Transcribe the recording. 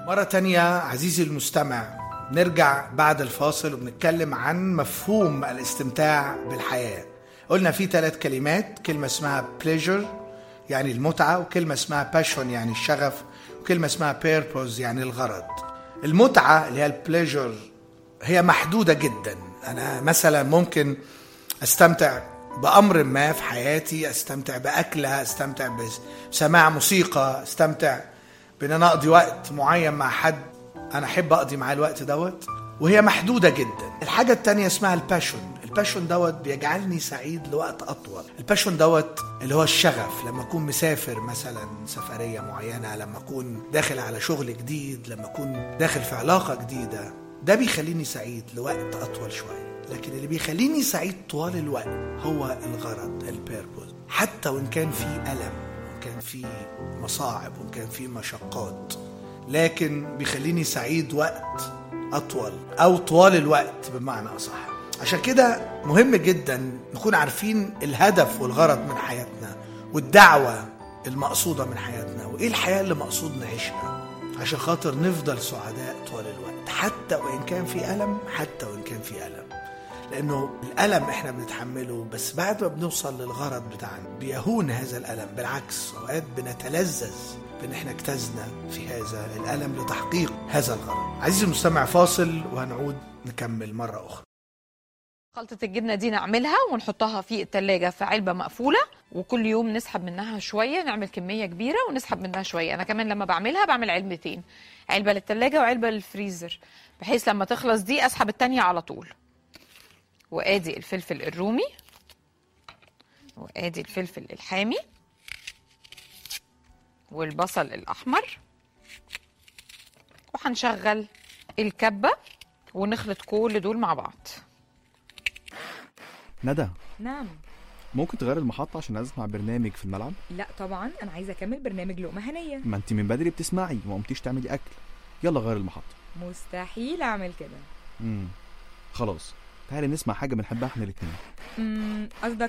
مرة تانية عزيزي المستمع نرجع بعد الفاصل وبنتكلم عن مفهوم الاستمتاع بالحياة قلنا في ثلاث كلمات كلمة اسمها pleasure يعني المتعة وكلمة اسمها passion يعني الشغف وكلمة اسمها purpose يعني الغرض المتعة اللي هي البليجر هي محدودة جدا أنا مثلا ممكن استمتع بأمر ما في حياتي استمتع بأكلة استمتع بسماع موسيقى استمتع بان انا اقضي وقت معين مع حد انا احب اقضي معاه الوقت دوت وهي محدودة جدا الحاجة التانية اسمها الباشون الباشون دوت بيجعلني سعيد لوقت أطول الباشون دوت اللي هو الشغف لما أكون مسافر مثلا سفرية معينة لما أكون داخل على شغل جديد لما أكون داخل في علاقة جديدة ده بيخليني سعيد لوقت أطول شوية لكن اللي بيخليني سعيد طوال الوقت هو الغرض البيربوز حتى وإن كان في ألم وإن كان في مصاعب وإن كان في مشقات لكن بيخليني سعيد وقت أطول أو طوال الوقت بمعنى أصح عشان كده مهم جدا نكون عارفين الهدف والغرض من حياتنا والدعوة المقصودة من حياتنا وإيه الحياة اللي مقصود نعيشها عشان خاطر نفضل سعداء طوال الوقت حتى وإن كان في ألم حتى وإن كان في ألم لأنه الألم إحنا بنتحمله بس بعد ما بنوصل للغرض بتاعنا بيهون هذا الألم بالعكس أوقات بنتلذذ بان احنا اجتزنا في هذا الالم لتحقيق هذا الغرض. عزيزي المستمع فاصل وهنعود نكمل مره اخرى. خلطة الجبنة دي نعملها ونحطها في التلاجة في علبة مقفولة وكل يوم نسحب منها شوية نعمل كمية كبيرة ونسحب منها شوية أنا كمان لما بعملها بعمل علبتين علبة للتلاجة وعلبة للفريزر بحيث لما تخلص دي أسحب التانية على طول وآدي الفلفل الرومي وآدي الفلفل الحامي والبصل الأحمر وهنشغل الكبة ونخلط كل دول مع بعض ندى نعم ممكن تغير المحطة عشان عايز اسمع برنامج في الملعب لا طبعا انا عايزه اكمل برنامج لقمه هنيه ما انت من بدري بتسمعي وما قمتيش تعملي اكل يلا غير المحطة مستحيل اعمل كده امم خلاص تعالي نسمع حاجة بنحبها احنا الاتنين أمم، قصدك